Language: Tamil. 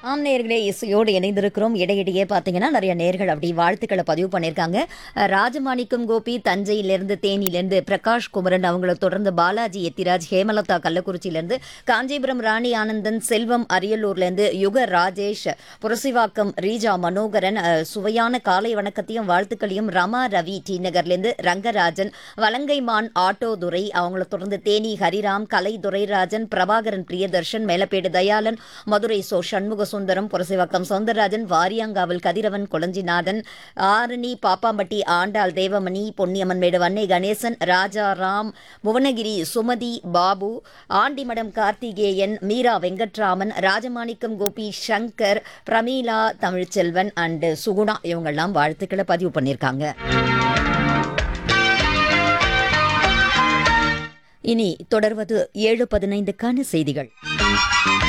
ஆம் நேர்களே இசையோடு இணைந்திருக்கிறோம் இடையிடையே பார்த்தீங்கன்னா நிறைய நேர்கள் அப்படி வாழ்த்துக்களை பதிவு பண்ணியிருக்காங்க அஹ், ராஜமாணிக்கம் கோபி தஞ்சையிலிருந்து தேனியிலிருந்து பிரகாஷ் குமரன் அவங்கள தொடர்ந்து பாலாஜி எத்திராஜ் ஹேமலதா கள்ளக்குறிச்சியிலிருந்து காஞ்சிபுரம் ராணி ஆனந்தன் செல்வம் அரியலூர்லேருந்து யுக ராஜேஷ் புரசிவாக்கம் ரீஜா மனோகரன் அஹ், சுவையான காலை வணக்கத்தையும் வாழ்த்துக்களையும் ரமா ரவி டி நகர்லேருந்து ரங்கராஜன் வலங்கைமான் ஆட்டோ துரை அவங்கள தொடர்ந்து தேனி ஹரிராம் கலை துரைராஜன் பிரபாகரன் பிரியதர்ஷன் மேலப்பேடு தயாளன் மதுரை சோ சண்முக சுந்தரம் புரசிவாக்கம் சௌந்தரராஜன் வாரியாங்காவல் கதிரவன் கொளஞ்சிநாதன் ஆரணி பாப்பாம்பட்டி ஆண்டாள் தேவமணி பொன்னியம்மன் மேடு வன்னை கணேசன் ராஜா ராம் புவனகிரி சுமதி பாபு ஆண்டிமடம் கார்த்திகேயன் மீரா வெங்கட்ராமன் ராஜமாணிக்கம் கோபி சங்கர் பிரமீளா தமிழ்ச்செல்வன் அண்ட் சுகுணா இவங்கெல்லாம் வாழ்த்துக்களை பதிவு பண்ணியிருக்காங்க இனி தொடர்வது ஏழு பதினைந்துக்கான செய்திகள்